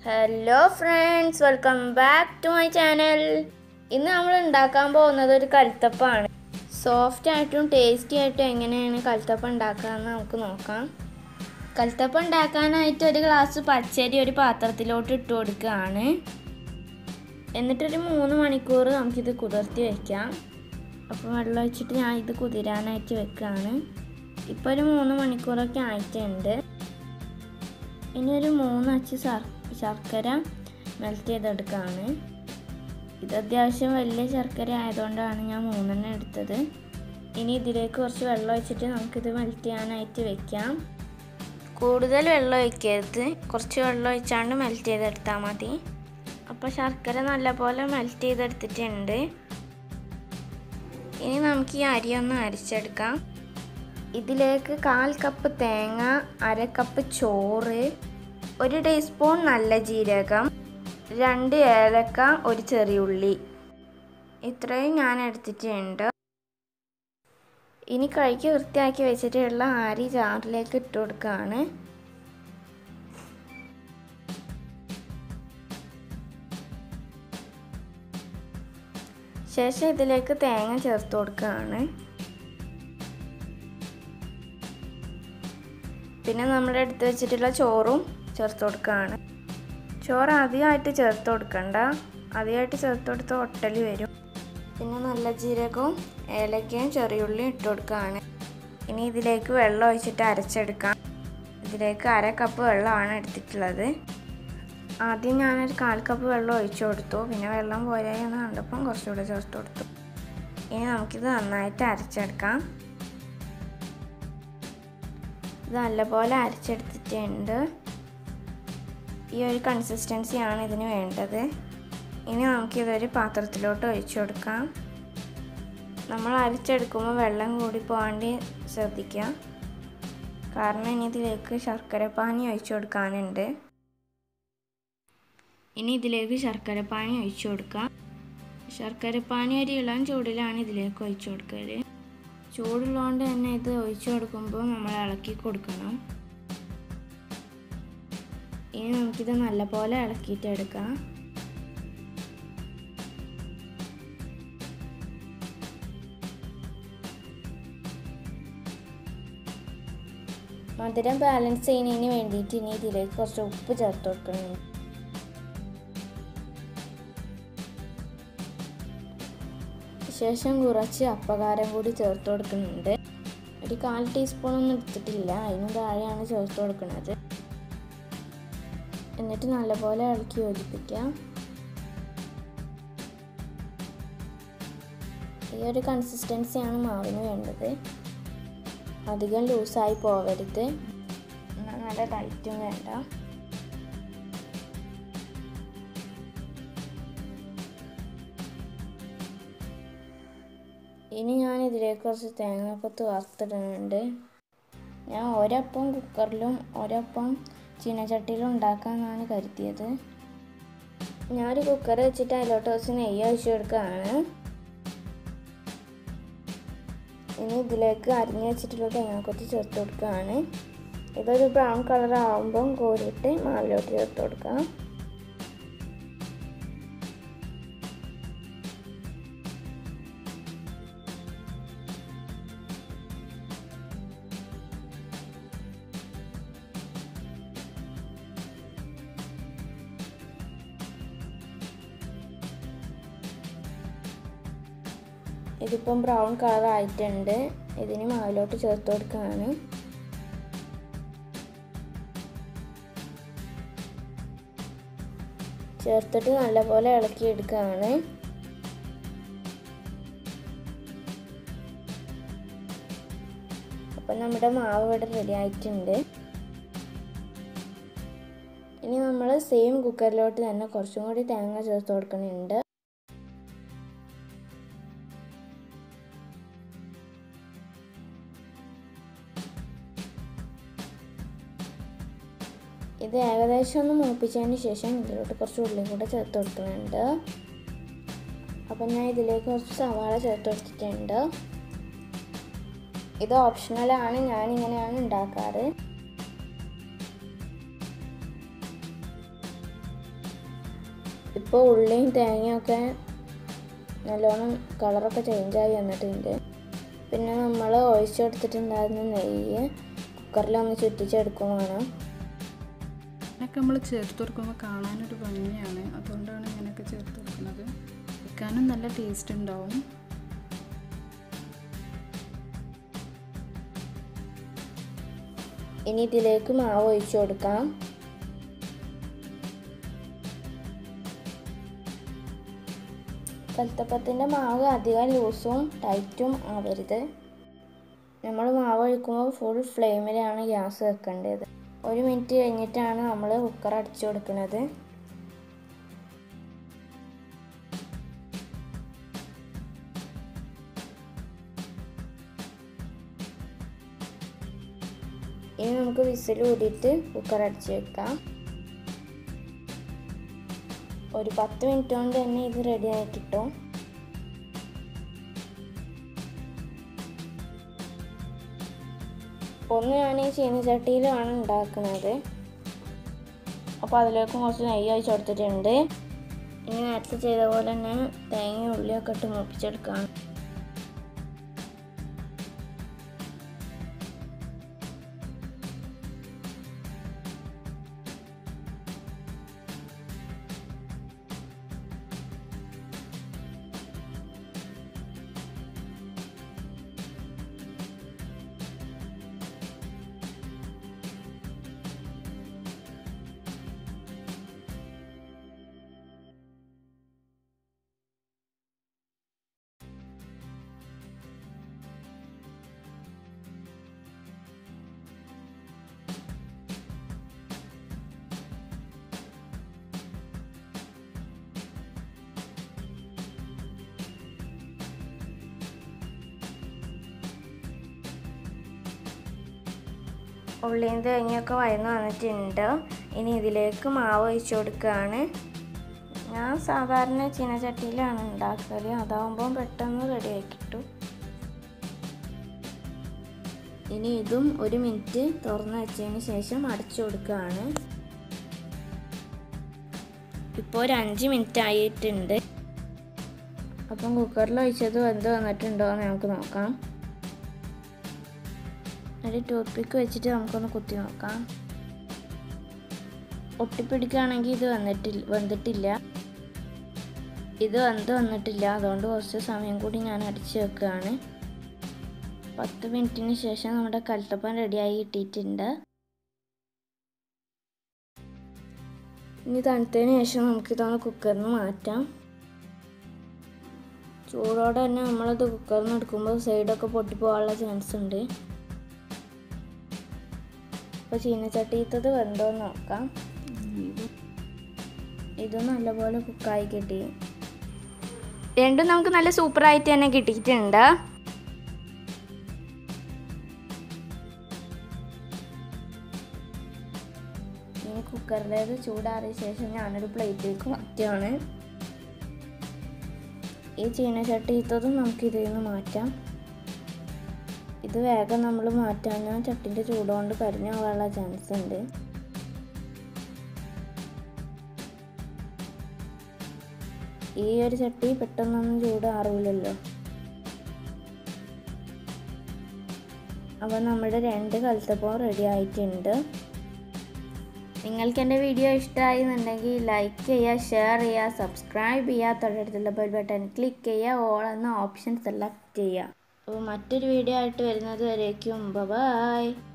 hello friends welcome back to my channel ഇന്ന് നമ്മൾ ഉണ്ടാക്കാൻ പോകുന്നത് ഒരു കൽത്തപ്പാണ് സോഫ്റ്റ് ആയിട്ടും ടേസ്റ്റി ആയിട്ടും എങ്ങനെയാണ് കൽത്തപ്പം ഉണ്ടാക്കാമെന്ന് നമുക്ക് നോക്കാം കൽത്തപ്പം ഉണ്ടാക്കാനായിട്ട് ഒരു ഗ്ലാസ് പച്ചരി ഒരു പാത്രത്തിലോട്ട് ഇട്ട് കൊടുക്കുകയാണ് എന്നിട്ടൊരു മൂന്ന് മണിക്കൂർ നമുക്കിത് കുതിർത്തി വയ്ക്കാം അപ്പോൾ വെള്ളം ഒഴിച്ചിട്ട് ഞാൻ ഇത് കുതിരാനായിട്ട് വെക്കുകയാണ് ഇപ്പോൾ ഒരു മൂന്ന് മണിക്കൂറൊക്കെ ആയിട്ടുണ്ട് ഇനി ഒരു മൂന്ന് അച്ച് ശർ ശർക്കര മെൽറ്റ് ചെയ്തെടുക്കുകയാണ് ഇത് അത്യാവശ്യം വലിയ ശർക്കര ആയതുകൊണ്ടാണ് ഞാൻ മൂന്നെണ്ണം എടുത്തത് ഇനി ഇതിലേക്ക് കുറച്ച് വെള്ളം ഒഴിച്ചിട്ട് നമുക്കിത് മെൽറ്റ് ചെയ്യാനായിട്ട് വെക്കാം കൂടുതൽ വെള്ളം ഒഴിക്കരുത് കുറച്ച് വെള്ളം ഒഴിച്ചാണ്ട് മെൽറ്റ് ചെയ്തെടുത്താൽ മതി അപ്പോൾ ശർക്കര നല്ലപോലെ മെൽറ്റ് ചെയ്തെടുത്തിട്ടുണ്ട് ഇനി നമുക്ക് ഈ അരി ഒന്ന് അരിച്ചെടുക്കാം ഇതിലേക്ക് കാൽ കപ്പ് തേങ്ങ അര കപ്പ് ചോറ് ഒരു ടീസ്പൂൺ നല്ല ജീരകം രണ്ട് ഏലക്ക ഒരു ചെറിയുള്ളി ഇത്രയും ഞാൻ എടുത്തിട്ടുണ്ട് ഇനി കഴുകി വൃത്തിയാക്കി വെച്ചിട്ടുള്ള അരി ജാറിലേക്ക് ഇട്ട് കൊടുക്കുകയാണ് ശേഷം ഇതിലേക്ക് തേങ്ങ ചേർത്ത് കൊടുക്കുകയാണ് പിന്നെ നമ്മൾ എടുത്ത് വെച്ചിട്ടുള്ള ചോറും ചേർത്ത് കൊടുക്കുകയാണ് ചോറ് അധികമായിട്ട് ചേർത്ത് കൊടുക്കണ്ട അധികമായിട്ട് ചേർത്ത് കൊടുത്ത് ഒട്ടൽ വരും പിന്നെ നല്ല ജീരകവും ഏലക്കയും ചെറിയുള്ളിയും ഇട്ട് കൊടുക്കുകയാണ് ഇനി ഇതിലേക്ക് വെള്ളം ഒഴിച്ചിട്ട് അരച്ചെടുക്കാം ഇതിലേക്ക് അര കപ്പ് വെള്ളമാണ് എടുത്തിട്ടുള്ളത് ആദ്യം ഞാനൊരു കാൽ കപ്പ് വെള്ളം ഒഴിച്ചു കൊടുത്തു പിന്നെ വെള്ളം പോരായി എന്ന് കണ്ടപ്പം കുറച്ചുകൂടെ ചേർത്ത് കൊടുത്തു ഇനി നമുക്കിത് നന്നായിട്ട് അരച്ചെടുക്കാം ഇത് നല്ലപോലെ അരച്ചെടുത്തിട്ടുണ്ട് ഈ ഒരു കൺസിസ്റ്റൻസിയാണ് ഇതിന് വേണ്ടത് ഇനി നമുക്കിതൊരു പാത്രത്തിലോട്ട് ഒഴിച്ചു കൊടുക്കാം നമ്മൾ അരച്ചെടുക്കുമ്പോൾ വെള്ളം കൂടി പോകാണ്ട് ശ്രദ്ധിക്കുക കാരണം ഇനി ഇതിലേക്ക് ശർക്കരപ്പാനി ഒഴിച്ചു കൊടുക്കാനുണ്ട് ഇനി ഇതിലേക്ക് ശർക്കരപ്പാനി ഒഴിച്ചു കൊടുക്കാം ശർക്കരപ്പാനി ഒരു ഇളം ചൂടിലാണ് ഇതിലേക്ക് ഒഴിച്ചു കൊടുക്കല് ചൂടുള്ളതുകൊണ്ട് തന്നെ ഇത് ഒഴിച്ചു കൊടുക്കുമ്പോൾ നമ്മൾ ഇളക്കി കൊടുക്കണം ഇനി നമുക്കിത് നല്ലപോലെ ഇളക്കിയിട്ട് എടുക്കാം മധുരം ബാലൻസ് ചെയ്യുന്നതിന് വേണ്ടിയിട്ട് ഇനി ഇതിലേക്ക് കുറച്ച് ഉപ്പ് ചേർത്ത് കൊടുക്കണം ശേഷം കുറച്ച് അപ്പകാരം കൂടി ചേർത്ത് കൊടുക്കുന്നുണ്ട് ഒരു കാൽ ടീസ്പൂൺ ഒന്നും എടുത്തിട്ടില്ല അതിന് താഴെയാണ് ചേർത്ത് കൊടുക്കുന്നത് എന്നിട്ട് നല്ലപോലെ ഇളക്കി യോജിപ്പിക്കാം ഈ ഒരു കൺസിസ്റ്റൻസിയാണ് മാവിന് വേണ്ടത് അധികം ലൂസായി പോവരുത് എന്നാൽ നല്ല ടൈറ്റും വേണ്ട ഇനി ഞാൻ ഇതിലേക്ക് കുറച്ച് തേങ്ങാക്കൊത്ത് വറുത്തിടുന്നുണ്ട് ഞാൻ ഒരപ്പം കുക്കറിലും ഒരപ്പം ചീനച്ചട്ടിയിലും ഉണ്ടാക്കാമെന്നാണ് കരുതിയത് ഞാനൊരു കുക്കർ വെച്ചിട്ട് അതിലോട്ട് കുറച്ച് നെയ്യ് ഒഴിച്ചു കൊടുക്കുകയാണ് ഇനി ഇതിലേക്ക് അരിഞ്ഞ് വെച്ചിട്ടുള്ള തേങ്ങാക്കൊത്ത് ചേർത്ത് കൊടുക്കുകയാണ് ഇതൊരു ബ്രൗൺ കളർ ആകുമ്പം കോരിയിട്ട് മാവിലോട്ട് ചേർത്ത് കൊടുക്കാം ഇതിപ്പം ബ്രൗൺ കളർ ആയിട്ടുണ്ട് ഇതിന് മാവിലോട്ട് ചേർത്ത് കൊടുക്കുകയാണ് ചേർത്തിട്ട് നല്ലപോലെ ഇളക്കി എടുക്കുകയാണ് അപ്പം നമ്മുടെ മാവ് ഇവിടെ റെഡി ആയിട്ടുണ്ട് ഇനി നമ്മൾ സെയിം കുക്കറിലോട്ട് തന്നെ കുറച്ചും കൂടി തേങ്ങ ചേർത്ത് കൊടുക്കുന്നുണ്ട് ഇത് ഏകദേശം ഒന്ന് മൂപ്പിച്ചതിന് ശേഷം ഇതിലോട്ട് കുറച്ച് ഉള്ളിയും കൂടെ ചേർത്ത് കൊടുക്കുന്നുണ്ട് അപ്പം ഞാൻ ഇതിലേക്ക് കുറച്ച് സവാള ചേർത്ത് കൊടുത്തിട്ടുണ്ട് ഇത് ഓപ്ഷണലാണ് ഞാനിങ്ങനെയാണ് ഉണ്ടാക്കാറ് ഇപ്പോൾ ഉള്ളിയും തേങ്ങയൊക്കെ നല്ലോണം കളറൊക്കെ ചേഞ്ചായി വന്നിട്ടുണ്ട് പിന്നെ നമ്മൾ ഒഴിച്ചെടുത്തിട്ടുണ്ടായിരുന്ന നെയ്യ് കുക്കറിലൊന്ന് ചുറ്റിച്ചെടുക്കും വേണം ഇതൊക്കെ നമ്മൾ ചേർത്ത് കൊടുക്കുമ്പോൾ കാണാനൊരു ഭംഗിയാണ് അതുകൊണ്ടാണ് ഇങ്ങനെയൊക്കെ ചേർത്ത് കൊടുക്കുന്നത് കഴിക്കാനും നല്ല ടേസ്റ്റ് ഉണ്ടാവും ഇനി ഇതിലേക്ക് മാവ് ഒഴിച്ചു കൊടുക്കാം കൽത്തപ്പത്തിൻ്റെ മാവ് അധികം ലൂസും ടൈറ്റും ആവരുത് നമ്മൾ മാവ് ഒഴിക്കുമ്പോൾ ഫുൾ ഫ്ലെയിമിലാണ് ഗ്യാസ് വെക്കേണ്ടത് ഒരു മിനിറ്റ് കഴിഞ്ഞിട്ടാണ് നമ്മൾ കുക്കർ അടച്ചു കൊടുക്കുന്നത് ഇനി നമുക്ക് വിസിൽ കൂടിയിട്ട് കുക്കർ അടച്ചു വെക്കാം ഒരു പത്ത് മിനിറ്റ് കൊണ്ട് തന്നെ ഇത് റെഡി ആയി കിട്ടും ഒന്ന് ഞാൻ ഈ ചീനിച്ചട്ടിയിലാണ് ഉണ്ടാക്കുന്നത് അപ്പോൾ അതിലേക്ക് കുറച്ച് നെയ്യ് ഒഴിച്ച് കൊടുത്തിട്ടുണ്ട് ഇനി നേരത്തെ ചെയ്ത പോലെ തന്നെ തേങ്ങ ഉള്ളിയൊക്കെ ഇട്ട് മൂപ്പിച്ചെടുക്കാം ഉള്ളിയും തേങ്ങയൊക്കെ വയന്ന് വന്നിട്ടുണ്ട് ഇനി ഇതിലേക്ക് മാവ് ഒഴിച്ചു കൊടുക്കുകയാണ് ഞാൻ സാധാരണ ചീനച്ചട്ടിയിലാണ് ഉണ്ടാക്കല് അതാവുമ്പോൾ പെട്ടെന്ന് റെഡി ആയി കിട്ടും ഇനി ഇതും ഒരു മിനിറ്റ് തുറന്ന് വെച്ചതിന് ശേഷം അടച്ചു കൊടുക്കുകയാണ് ഇപ്പോൾ ഒരു അഞ്ച് മിനിറ്റ് ആയിട്ടുണ്ട് അപ്പം കുക്കറിൽ ഒഴിച്ചത് വെന്ത് വന്നിട്ടുണ്ടോ എന്ന് നമുക്ക് നോക്കാം ഒരു ടൂത്ത് പിക്ക് വെച്ചിട്ട് നമുക്കൊന്ന് കുത്തി നോക്കാം ഒട്ടിപ്പിടിക്കുകയാണെങ്കിൽ ഇത് വന്നിട്ടില്ല വെന്തിട്ടില്ല ഇത് വെന്ത് വന്നിട്ടില്ല അതുകൊണ്ട് കുറച്ച് സമയം കൂടി ഞാൻ അടിച്ചു വെക്കുകയാണ് പത്ത് മിനിറ്റിന് ശേഷം നമ്മുടെ കൽത്തപ്പം റെഡിയായി കിട്ടിയിട്ടുണ്ട് ഇനി തണുത്തതിന് ശേഷം നമുക്കിതൊന്ന് കുക്കറിൽ നിന്ന് മാറ്റാം ചൂടോടെ തന്നെ നമ്മളത് കുക്കറിൽ നിന്ന് എടുക്കുമ്പോൾ സൈഡൊക്കെ പൊട്ടിപ്പോകാനുള്ള ചാൻസ് ഉണ്ട് അപ്പോൾ ചീനച്ചട്ടിയത്തത് വെന്തോന്ന് നോക്കാം ഇത് നല്ലപോലെ കുക്കായി കിട്ടി രണ്ടും നമുക്ക് നല്ല സൂപ്പറായിട്ട് തന്നെ കിട്ടിയിട്ടുണ്ട് ഇനി കുക്കറിലേത് ചൂടാറിയ ശേഷം ഞാനൊരു പ്ലേറ്റിലേക്ക് മാറ്റുകയാണ് ഈ ചീനച്ചട്ടിയത്തതും നമുക്ക് ഇതിൽ നിന്ന് മാറ്റാം ഇത് വേഗം നമ്മൾ മാറ്റാൻ ചട്ടിൻ്റെ ചൂടുകൊണ്ട് കരിഞ്ഞു പോകാനുള്ള ചാൻസ് ഉണ്ട് ഈ ഒരു ചട്ടി പെട്ടെന്നൊന്നും ചൂടാറില്ലല്ലോ അപ്പോൾ നമ്മുടെ രണ്ട് കലത്തപ്പം റെഡി ആയിട്ടുണ്ട് നിങ്ങൾക്ക് എൻ്റെ വീഡിയോ ഇഷ്ടമായി എന്നുണ്ടെങ്കിൽ ലൈക്ക് ചെയ്യുക ഷെയർ ചെയ്യുക സബ്സ്ക്രൈബ് ചെയ്യുക തൊട്ടടുത്തുള്ള ബെൽ ബട്ടൺ ക്ലിക്ക് ചെയ്യുക ഓൾ എന്ന ഓപ്ഷൻ സെലക്ട് ചെയ്യുക അപ്പോൾ മറ്റൊരു വീഡിയോ ആയിട്ട് വരുന്നത് വരേക്കും ബൈ